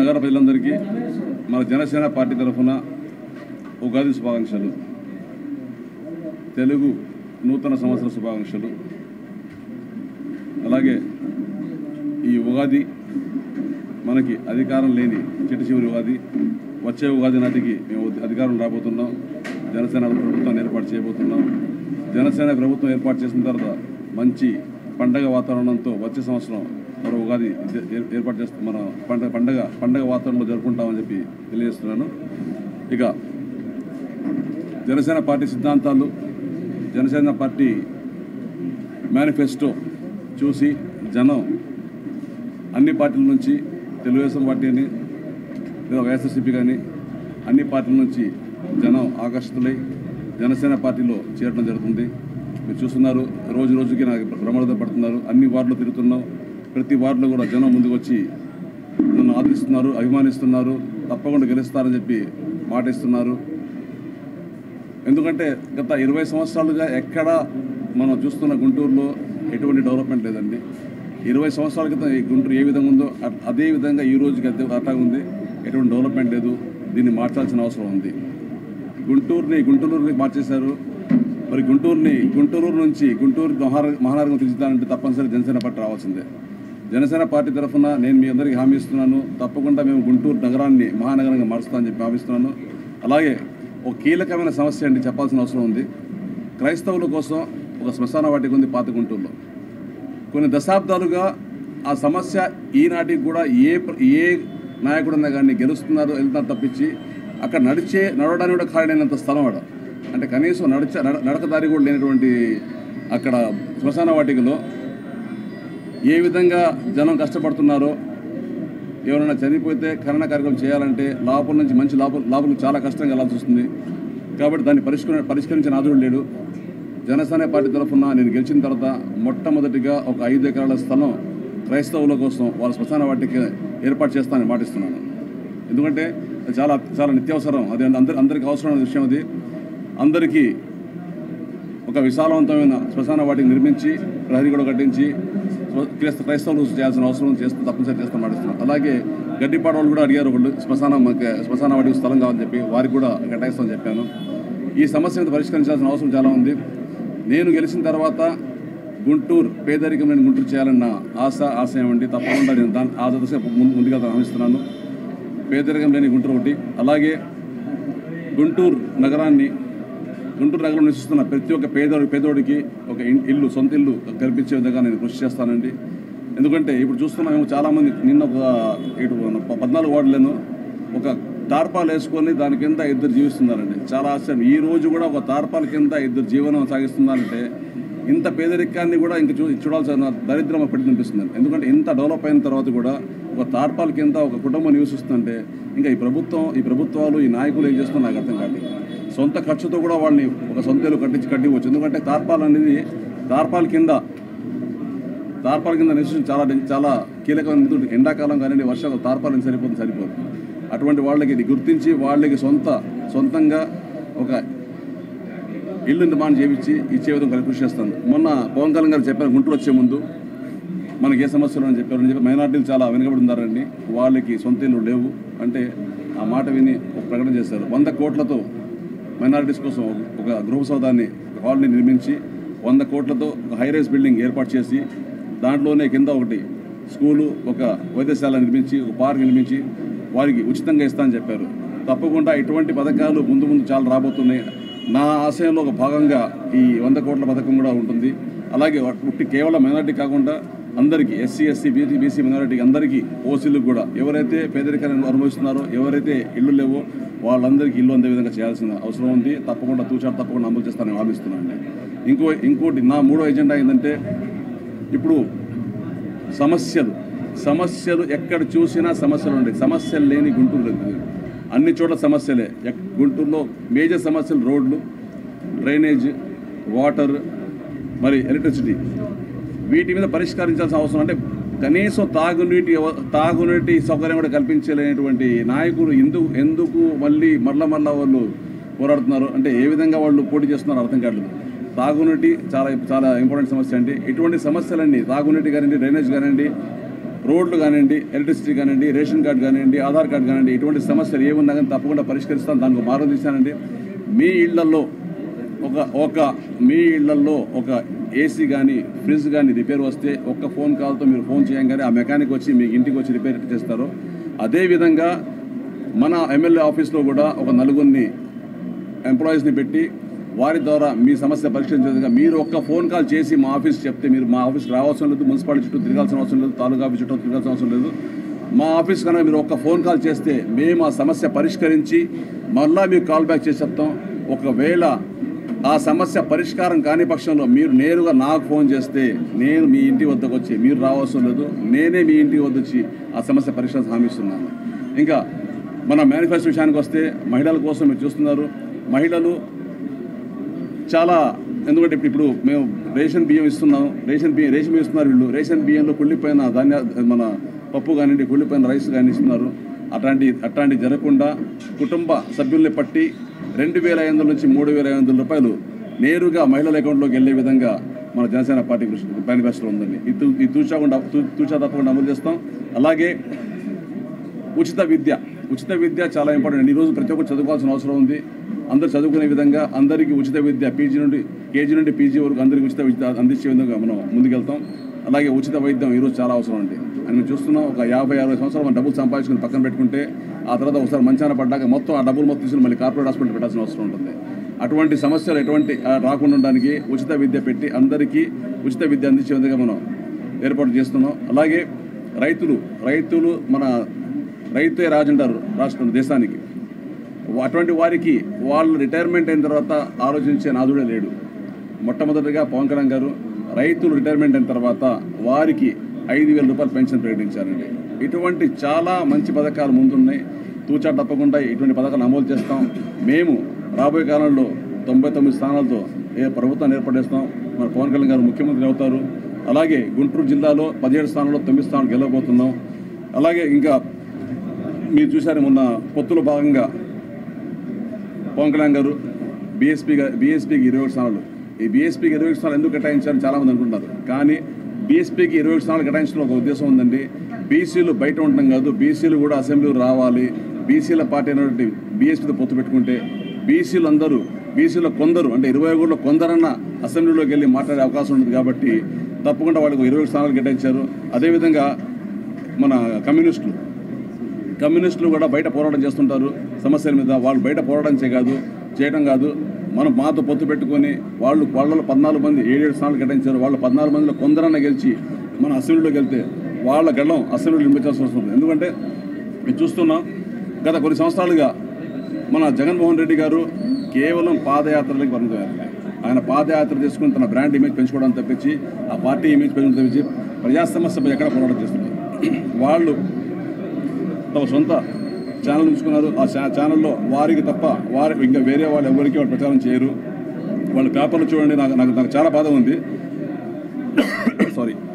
నగర ప్రజలందరికీ మన జనసేన పార్టీ తరఫున ఉగాది శుభాకాంక్షలు తెలుగు నూతన సంవత్సర శుభాకాంక్షలు అలాగే ఈ ఉగాది మనకి అధికారం లేని చిట్ట చివరి ఉగాది వచ్చే ఉగాది నాటికి మేము అధికారం రాబోతున్నాం జనసేన ప్రభుత్వాన్ని ఏర్పాటు చేయబోతున్నాం జనసేన ప్రభుత్వం ఏర్పాటు చేసిన తర్వాత మంచి పండగ వాతావరణంతో వచ్చే సంవత్సరం మరో ఉగాది ఏ- ఏర్పాటు చేస్తాం మన పండగ పండగ పండగ వాతావరణంలో జరుపుకుంటామని చెప్పి తెలియజేస్తున్నాను ఇక జనసేన పార్టీ సిద్ధాంతాలు జనసేన పార్టీ మేనిఫెస్టో చూసి జనం అన్ని పార్టీల నుంచి తెలుగుదేశం పార్టీ అని లేదా వైఎస్ఆర్సీపీ కానీ అన్ని పార్టీల నుంచి జనం ఆకర్షితులై జనసేన పార్టీలో చేరడం జరుగుతుంది మీరు చూస్తున్నారు రోజు రోజుకి నాకు ప్రమాదం పడుతున్నారు అన్ని వార్డులు తిరుగుతున్నాం ప్రతి వార్డులో కూడా జనం ముందుకు వచ్చి నన్ను ఆదరిస్తున్నారు అభిమానిస్తున్నారు తప్పకుండా గెలుస్తారని చెప్పి మాట ఇస్తున్నారు ఎందుకంటే గత ఇరవై సంవత్సరాలుగా ఎక్కడ మనం చూస్తున్న గుంటూరులో ఎటువంటి డెవలప్మెంట్ లేదండి ఇరవై సంవత్సరాల క్రితం ఈ గుంటూరు ఏ విధంగా ఉందో అ- అదే విధంగా ఈ రోజుకి అదే అట్టా ఉంది ఎటువంటి డెవలప్మెంట్ లేదు దీన్ని మార్చాల్సిన అవసరం ఉంది గుంటూరుని గుంటూరుని మార్చేశారు మరి గుంటూరుని గుంటూరు నుంచి గుంటూరు మహార మహానగరం తీర్చిదానంటే తప్పనిసరి జనసేన పార్టీ రావాల్సిందే జనసేన పార్టీ తరఫున నేను మీ అందరికీ హామీ ఇస్తున్నాను తప్పకుండా మేము గుంటూరు నగరాన్ని మహానగరంగా మారుస్తామని చెప్పి హామీ ఇస్తున్నాను అలాగే ఒక కీలకమైన సమస్య అండి చెప్పాల్సిన అవసరం ఉంది క్రైస్తవుల కోసం ఒక శ్మశాన వాటిక ఉంది పాత గుంటూరులో కొన్ని దశాబ్దాలుగా ఆ సమస్య ఈనాటికి కూడా ఏ ప్ర- ఏ నాయకుడన్నా కానీ గెలుస్తున్నారు వెళ్తున్నారు తప్పించి అక్కడ నడిచే నడవడానికి కూడా ఖాళీనంత స్థలం అక్కడ అంటే కనీసం నడిచ నడ- నడక దారి కూడా లేనటువంటి అక్కడ శ్మశాన వాటికలో ఏ విధంగా జనం కష్టపడుతున్నారో ఎవరైనా చనిపోతే ఖనన కార్యక్రమం చేయాలంటే లోపల నుంచి మంచి లాభం లాభం చాలా కష్టంగా వెళ్ళాల్సి వస్తుంది కాబట్టి దాన్ని పరిష్కరి పరిష్కరించిన ఆదుడు లేడు జనసేన పార్టీ తరఫున నేను గెలిచిన తర్వాత మొట్టమొదటిగా ఒక ఐదు ఎకరాల స్థలం క్రైస్తవుల కోసం వాళ్ళ శ్మశాన వాటికి ఏర్పాటు చేస్తానని మాటిస్తున్నాను ఎందుకంటే అది చాలా చాలా నిత్యావసరం అది అందరి అందరికీ అవసరమైన విషయం అది అందరికీ ఒక విశాలవంతమైన శ్మశాన వాటిని నిర్మించి ప్రహరీ కూడా కట్టించి స్వ- క్రైస్త క్రైస్తవులు చేయాల్సిన అవసరం చేస్తూ తప్పనిసరి చేస్తాం నడుస్తున్నాం అలాగే గడ్డిపాడ వాళ్ళు కూడా అడిగారు వాళ్ళు శ్మశానం మాకు శ్మశాన వాటికి స్థలం కావాలని చెప్పి వారికి కూడా కేటాయిస్తామని చెప్పాను ఈ సమస్య మీద పరిష్కరించాల్సిన అవసరం చాలా ఉంది నేను గెలిచిన తర్వాత గుంటూరు పేదరికం నేను గుంటూరు చేయాలన్న ఆశ ఆశయం అండి తప్పకుండా నేను దాని ఆ దశ ముందు ముందుగా హామీస్తున్నాను పేదరికం లేని గుంటూరు ఒకటి అలాగే గుంటూరు నగరాన్ని గుంటూరు నగరంలో నివసిస్తున్న ప్రతి ఒక్క పేదోడి పేదోడికి ఒక ఇన్- ఇల్లు సొంత ఇల్లు కల్పించే విధంగా నేను కృషి చేస్తానండి ఎందుకంటే ఇప్పుడు చూస్తున్నాము చాలామంది నిన్న ఒక ఇటు ప- పద్నాలుగు వార్డులను ఒక తార్పాలు వేసుకొని దాని కింద ఇద్దరు జీవిస్తున్నారండి చాలా ఆశ్చర్యం ఈ రోజు కూడా ఒక తార్పాల కింద ఇద్దరు జీవనం సాగిస్తున్నారంటే ఇంత పేదరికాన్ని కూడా ఇంక చూ చూడాల్సిన దరిద్రం పెట్టి అనిపిస్తుంది ఎందుకంటే ఇంత డెవలప్ అయిన తర్వాత కూడా ఒక తార్పాల కింద ఒక కుటుంబం నివసిస్తుంటే ఇంకా ఈ ప్రభుత్వం ఈ ప్రభుత్వాలు ఈ నాయకులు ఏం చేస్తున్నారు నాకు అర్థం కాదు సొంత ఖర్చుతో కూడా వాళ్ళని ఒక సొంత ఇల్లు కట్టించి కట్టివచ్చు ఎందుకంటే తార్పాల్ అనేది తార్పాల కింద తార్పాల కింద నివసించడం చాలా చాలా కీలకమైన ఎందుకంటే ఎండాకాలం కానివ్వండి వర్షాలు తార్పాలని సరిపోతుంది సరిపోదు అటువంటి వాళ్ళకి ఇది గుర్తించి వాళ్ళకి సొంత సొంతంగా ఒక ఇల్లు నిర్మాణం చేయించి ఇచ్చే విధంగా కృషి చేస్తాను మొన్న పవన్ కళ్యాణ్ గారు చెప్పారు గుంటూరు వచ్చే ముందు మనకి ఏ సమస్యలు అని చెప్పారు అని చెప్పి మైనార్టీలు చాలా వెనుకబడి ఉన్నారండి వాళ్ళకి సొంత ఇల్లు లేవు అంటే ఆ మాట విని ఒక ప్రకటన చేశారు వంద కోట్లతో మైనారిటీస్ కోసం ఒక గృహ సౌధాన్ని హాల్ని నిర్మించి వంద కోట్లతో ఒక హైరైజ్ బిల్డింగ్ ఏర్పాటు చేసి దాంట్లోనే కింద ఒకటి స్కూలు ఒక వైద్యశాల నిర్మించి ఒక పార్క్ నిర్మించి వారికి ఉచితంగా ఇస్తామని చెప్పారు తప్పకుండా ఇటువంటి పథకాలు ముందు ముందు చాలా రాబోతున్నాయి నా ఆశయంలో ఒక భాగంగా ఈ వంద కోట్ల పథకం కూడా ఉంటుంది అలాగే ఉట్టి కేవలం మైనారిటీ కాకుండా అందరికీ SC SC BC BC minority అందరికీ ఓసీలకు కూడా ఎవరైతే పేదరికాన్ని అనుభవిస్తున్నారో ఎవరైతే ఇల్లు లేవో వాళ్ళందరికీ ఇల్లు అందే విధంగా చేయాల్సిన అవసరం ఉంది తప్పకుండా తూచాడు తప్పకుండా అమలు చేస్తానని హామీస్తున్నాను ఇంకో ఇంకోటి నా మూడో ఎజెండా ఏంటంటే ఇప్పుడు సమస్యలు సమస్యలు ఎక్కడ చూసినా సమస్యలు ఉంటాయి సమస్యలు లేని గుంటూరు లేదు అన్ని చోట్ల సమస్యలే ఎక్- గుంటూరులో మేజర్ సమస్యలు రోడ్లు డ్రైనేజ్ వాటర్ మరి ఎలక్ట్రిసిటీ వీటి మీద పరిష్కరించాల్సిన అవసరం అంటే కనీసం తాగునీటి ఎవ- తాగునీటి సౌకర్యం కూడా కల్పించలేనటువంటి నాయకులు ఎందుకు ఎందుకు మళ్ళీ మరల మరల వాళ్ళు పోరాడుతున్నారు అంటే ఏ విధంగా వాళ్ళు పోటీ చేస్తున్నారో అర్థం కావట్లేదు తాగునీటి చాలా చాలా ఇంపార్టెంట్ సమస్య అండి ఇటువంటి సమస్యలన్నీ తాగునీటి కానివ్వండి డ్రైనేజ్ కానివ్వండి రోడ్లు కానివ్వండి ఎలక్ట్రిసిటీ కానివ్వండి రేషన్ కార్డు కానివ్వండి ఆధార్ కార్డు కానివ్వండి ఇటువంటి సమస్యలు ఏమున్నా కానీ తప్పకుండా పరిష్కరిస్తాను దానికి ఒక మార్గం తీశానండి మీ ఇళ్లలో ఒక ఒక మీ ఇళ్లలో ఒక ఏసీ కానీ ఫ్రిడ్జ్ కానీ రిపేర్ వస్తే ఒక్క ఫోన్ కాల్తో మీరు ఫోన్ చేయగానే ఆ మెకానిక్ వచ్చి మీ ఇంటికి వచ్చి రిపేర్ చేస్తారు అదేవిధంగా మన ఎమ్మెల్యే ఆఫీస్లో కూడా ఒక నలుగురిని ఎంప్లాయీస్ని పెట్టి వారి ద్వారా మీ సమస్య పరిష్కరించేదిగా మీరు ఒక్క ఫోన్ కాల్ చేసి మా ఆఫీస్ చెప్తే మీరు మా ఆఫీస్కి రావాల్సిన లేదు మున్సిపాలిటీ చుట్టూ తిరగాల్సిన అవసరం లేదు తాలూకా ఆఫీస్ చుట్టూ తిరగాల్సిన అవసరం లేదు మా ఆఫీస్ కనుక మీరు ఒక్క ఫోన్ కాల్ చేస్తే మేము ఆ సమస్య పరిష్కరించి మళ్ళా మీకు కాల్ బ్యాక్ చేసి చెప్తాం ఒకవేళ ఆ సమస్య పరిష్కారం కాని పక్షంలో మీరు నేరుగా నాకు ఫోన్ చేస్తే నేను మీ ఇంటి వద్దకు వచ్చి మీరు రావాల్సిన లేదు నేనే మీ ఇంటి వద్ద వచ్చి ఆ సమస్య పరిష్కారం హామీ ఇస్తున్నాను ఇంకా మన మేనిఫెస్టో విషయానికి వస్తే మహిళల కోసం మీరు చూస్తున్నారు మహిళలు చాలా ఎందుకంటే ఇప్పుడు ఇప్పుడు మేము రేషన్ బియ్యం ఇస్తున్నాం రేషన్ బియ్యం రేషన్ బియ్యం ఇస్తున్నారు వీళ్ళు రేషన్ బియ్యంలో కుళ్ళిపోయిన ధాన్య మన పప్పు కానివ్వండి కుళ్ళిపోయిన రైస్ కానీ ఇస్తున్నారు అట్లాంటి అట్లాంటి జరగకుండా కుటుంబ సభ్యుల్ని పట్టి రెండు వేల ఐదు వందల నుంచి మూడు వేల ఐదు వందల రూపాయలు నేరుగా మహిళల అకౌంట్లోకి వెళ్ళే విధంగా మన జనసేన పార్టీ మేనిఫెస్టో ఉందండి ఇది తూ- ఇది తూచకుండా తూ- తూచా తప్పకుండా అమలు చేస్తాం అలాగే ఉచిత విద్య ఉచిత విద్య చాలా ఇంపార్టెంట్ ఈరోజు ప్రతి ఒక్కరు చదువుకోవాల్సిన అవసరం ఉంది అందరూ చదువుకునే విధంగా అందరికీ ఉచిత విద్య పీజీ నుండి కేజీ నుండి పీజీ వరకు అందరికీ ఉచిత విద్య అందించే విధంగా మనం ముందుకెళ్తాం అలాగే ఉచిత వైద్యం ఈరోజు చాలా అవసరం అండి అని మేము చూస్తున్నాం ఒక యాభై అరవై సంవత్సరాలు మనం డబ్బులు సంపాదించుకుని పక్కన పెట్టుకుంటే ఆ తర్వాత ఒకసారి మంచాన పడ్డాక మొత్తం ఆ డబ్బులు మొత్తం తీసుకుని మళ్ళీ కార్పొరేట్ హాస్పిటల్ పెట్టాల్సిన అవసరం ఉంటుంది అటువంటి సమస్యలు ఎటువంటి ఆ, రాకుండా ఉండడానికి ఉచిత విద్య పెట్టి అందరికీ ఉచిత విద్య అందించే విధంగా మనం ఏర్పాటు చేస్తున్నాం అలాగే రైతులు రైతులు మన రైతే రాజు అంటారు రాష్ట్రం దేశానికి అటువంటి వారికి వాళ్ళు రిటైర్మెంట్ అయిన తర్వాత ఆలోచించే నాదుడే లేడు మొట్టమొదటిగా పవన్ కళ్యాణ్ గారు రైతులు రిటైర్మెంట్ అయిన తర్వాత వారికి ఐదు వేల రూపాయలు పెన్షన్ ప్రకటించారండి ఇటువంటి చాలా మంచి పథకాలు ముందున్నాయి తూచా తప్పకుండా ఇటువంటి పథకాలు అమలు చేస్తాం మేము రాబోయే కాలంలో తొంభై తొమ్మిది స్థానాలతో ఏ ప్రభుత్వాన్ని ఏర్పడేస్తాం మన పవన్ కళ్యాణ్ గారు ముఖ్యమంత్రి అవుతారు అలాగే గుంటూరు జిల్లాలో పదిహేడు స్థానాల్లో తొమ్మిది స్థానాలు గెలవబోతున్నాం అలాగే ఇంకా మీరు చూశారు మొన్న పొత్తులో భాగంగా పవన్ కళ్యాణ్ గారు బీఎస్పీ బీఎస్పీకి ఇరవై ఒకటి స్థానాలు ఈ బీఎస్పీకి ఇరవై ఒకటి స్థానాలు ఎందుకు కేటాయించారని చాలామంది అనుకుంటున్నారు కానీ బీఎస్పీకి ఇరవై ఒకటి స్థానాలు కేటాయించడం ఒక ఉద్దేశం ఉందండి బీసీలు బయట ఉండడం కాదు బీసీలు కూడా అసెంబ్లీలో రావాలి బీసీల పార్టీ అయినటువంటి బీఎస్పీతో పొత్తు పెట్టుకుంటే బీసీలు అందరూ బీసీలో కొందరు అంటే ఇరవై ఒకటిలో కొందరన్న అసెంబ్లీలోకి వెళ్ళి మాట్లాడే అవకాశం ఉంటుంది కాబట్టి తప్పకుండా వాళ్ళకు ఇరవై ఒకటి స్థానాలు కేటాయించారు అదేవిధంగా మన కమ్యూనిస్టులు కమ్యూనిస్టులు కూడా బయట పోరాటం చేస్తుంటారు సమస్యల మీద వాళ్ళు బయట పోరాటం చే కాదు చేయడం కాదు మనం మాతో పొత్తు పెట్టుకొని వాళ్ళు వాళ్ళలో పద్నాలుగు మంది ఏడేడు స్థానాలు కేటాయించారు వాళ్ళు పద్నాలుగు మందిలో కొందరన్న గెలిచి మన అసెంబ్లీలోకి వెళ్తే వాళ్ళ గళ్ళం అసెంబ్లీలో నిర్మించాల్సి వస్తుంది ఎందుకంటే మేము చూస్తున్నాం గత కొన్ని సంవత్సరాలుగా మన జగన్మోహన్ రెడ్డి గారు కేవలం పాదయాత్రలకు పరిమితమయ్యారు ఆయన పాదయాత్ర చేసుకుని తన బ్రాండ్ ఇమేజ్ పెంచుకోవడం తప్పించి ఆ పార్టీ ఇమేజ్ పెంచడం తప్పించి ప్రజా సమస్యపై ఎక్కడ పోరాటం చేస్తున్నారు వాళ్ళు తమ సొంత ఛానల్ ఉంచుకున్నారు ఆ ఛా- ఛానల్లో వారికి తప్ప వారి ఇంకా వేరే వాళ్ళు ఎవరికి వాళ్ళు ప్రచారం చేయరు వాళ్ళ పేపర్లు చూడండి నాకు నాకు నాకు చాలా బాధ ఉంది సారీ